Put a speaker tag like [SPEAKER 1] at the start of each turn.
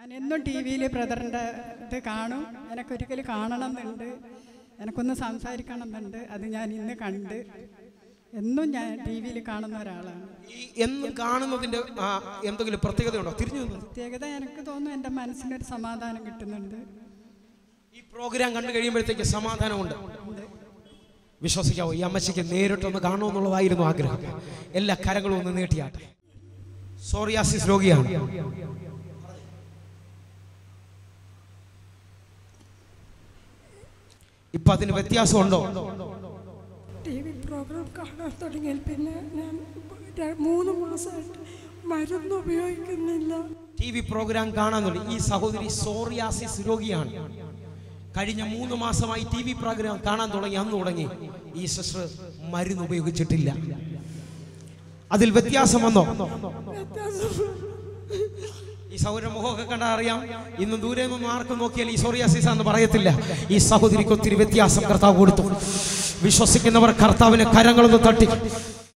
[SPEAKER 1] ഞാൻ എന്നും ടി വിയിൽ ബ്രദറിൻ്റെ ഇത് കാണും എനിക്കൊരിക്കൽ കാണണം എന്നുണ്ട് എനിക്കൊന്ന് സംസാരിക്കണം എന്നുണ്ട് അത് ഞാൻ ഇന്ന് കണ്ട് എന്നും ഞാൻ ടി വിയിൽ കാണുന്ന ഒരാളാണ്
[SPEAKER 2] ഈ എന്നും കാണുന്നതിന്റെ ആ, എന്തെങ്കിലും പ്രത്യേകതയുണ്ടോ തിരിഞ്ഞു നിന്ന്
[SPEAKER 1] പ്രത്യേകത എനിക്ക് തോന്നുന്നു എൻ്റെ മനസ്സിനൊരു സമാധാനം കിട്ടുന്നുണ്ട്
[SPEAKER 2] ഈ പ്രോഗ്രാം കണ്ടു കഴിയുമ്പോഴത്തേക്ക് സമാധാനമുണ്ട് വിശ്വസിക്കാവോ ഈ അമ്മച്ചിക്ക് നേരിട്ടൊന്ന് കാണണമെന്നുള്ളതായിരുന്നു ആഗ്രഹം എല്ലാ കരങ്ങളും ഒന്ന് നീട്ടിയാട്ടെ സോറിയാസിസ് രോഗിയാണ് ഇപ്പൊ അതിന് വ്യത്യാസമുണ്ടോ
[SPEAKER 3] ടി വി പ്രോഗ്രാം കാണാൻ തുടങ്ങിയാൽ പിന്നെ ഞാൻ ര- മൂന്ന് മാസമായിട്ട് മരുന്ന് ഉപയോഗിക്കുന്നില്ല
[SPEAKER 2] ടി വി പ്രോഗ്രാം കാണാൻ തുടങ്ങി ഈ സഹോദരി സോറിയാസിസ് രോഗിയാണ് കഴിഞ്ഞ മൂന്ന് മാസമായി ടി വി പ്രോഗ്രാം കാണാൻ തുടങ്ങി അന്ന് തുടങ്ങി ഈ സിസ്റ്റർ മരുന്ന് ഉപയോഗിച്ചിട്ടില്ല അതിൽ വ്യത്യാസം വന്നോ
[SPEAKER 3] വ്യത്യാസം
[SPEAKER 2] ഈ സഹോദരൻ മുഖമൊക്കെ കണ്ടാൽ അറിയാം ഇന്ന് ദൂരെ നിന്ന് ആർക്കും നോക്കിയാൽ ഈ സോറിയാസിസ് എന്ന് പറയത്തില്ല ഈ സഹോദരിക്ക് ഒത്തിരി വ്യത്യാസം കർത്താവ് കൊടുത്തു വിശ്വസിക്കുന്നവർ കർത്താവിനെ കരങ്ങളൊന്ന് തട്ടി